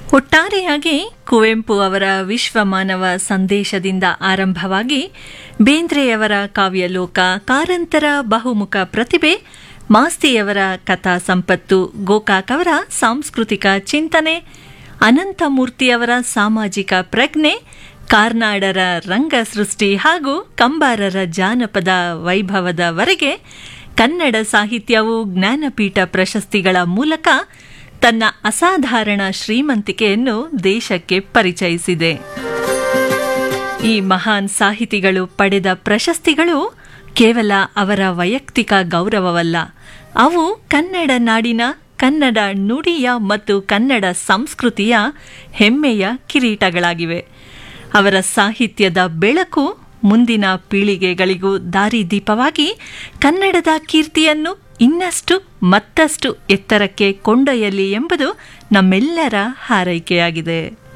ಒಟ್ಟಾರೆಯಾಗಿ ಕುವೆಂಪು ಅವರ ವಿಶ್ವಮಾನವ ಸಂದೇಶದಿಂದ ಆರಂಭವಾಗಿ ಬೇಂದ್ರೆಯವರ ಕಾವ್ಯಲೋಕ ಕಾರಂತರ ಬಹುಮುಖ ಪ್ರತಿಭೆ ಮಾಸ್ತಿಯವರ ಕಥಾ ಸಂಪತ್ತು ಗೋಕಾಕ್ ಅವರ ಸಾಂಸ್ಕೃತಿಕ ಚಿಂತನೆ ಅನಂತಮೂರ್ತಿಯವರ ಸಾಮಾಜಿಕ ಪ್ರಜ್ಞೆ ಕಾರ್ನಾಡರ ರಂಗ ಸೃಷ್ಟಿ ಹಾಗೂ ಕಂಬಾರರ ಜಾನಪದ ವೈಭವದವರೆಗೆ ಕನ್ನಡ ಸಾಹಿತ್ಯವು ಜ್ಞಾನಪೀಠ ಪ್ರಶಸ್ತಿಗಳ ಮೂಲಕ ತನ್ನ ಅಸಾಧಾರಣ ಶ್ರೀಮಂತಿಕೆಯನ್ನು ದೇಶಕ್ಕೆ ಪರಿಚಯಿಸಿದೆ ಈ ಮಹಾನ್ ಸಾಹಿತಿಗಳು ಪಡೆದ ಪ್ರಶಸ್ತಿಗಳು ಕೇವಲ ಅವರ ವೈಯಕ್ತಿಕ ಗೌರವವಲ್ಲ ಅವು ಕನ್ನಡ ನಾಡಿನ ಕನ್ನಡ ನುಡಿಯ ಮತ್ತು ಕನ್ನಡ ಸಂಸ್ಕೃತಿಯ ಹೆಮ್ಮೆಯ ಕಿರೀಟಗಳಾಗಿವೆ ಅವರ ಸಾಹಿತ್ಯದ ಬೆಳಕು ಮುಂದಿನ ಪೀಳಿಗೆಗಳಿಗೂ ದಾರಿದೀಪವಾಗಿ ಕನ್ನಡದ ಕೀರ್ತಿಯನ್ನು ಇನ್ನಷ್ಟು ಮತ್ತಷ್ಟು ಎತ್ತರಕ್ಕೆ ಕೊಂಡೊಯ್ಯಲಿ ಎಂಬುದು ನಮ್ಮೆಲ್ಲರ ಹಾರೈಕೆಯಾಗಿದೆ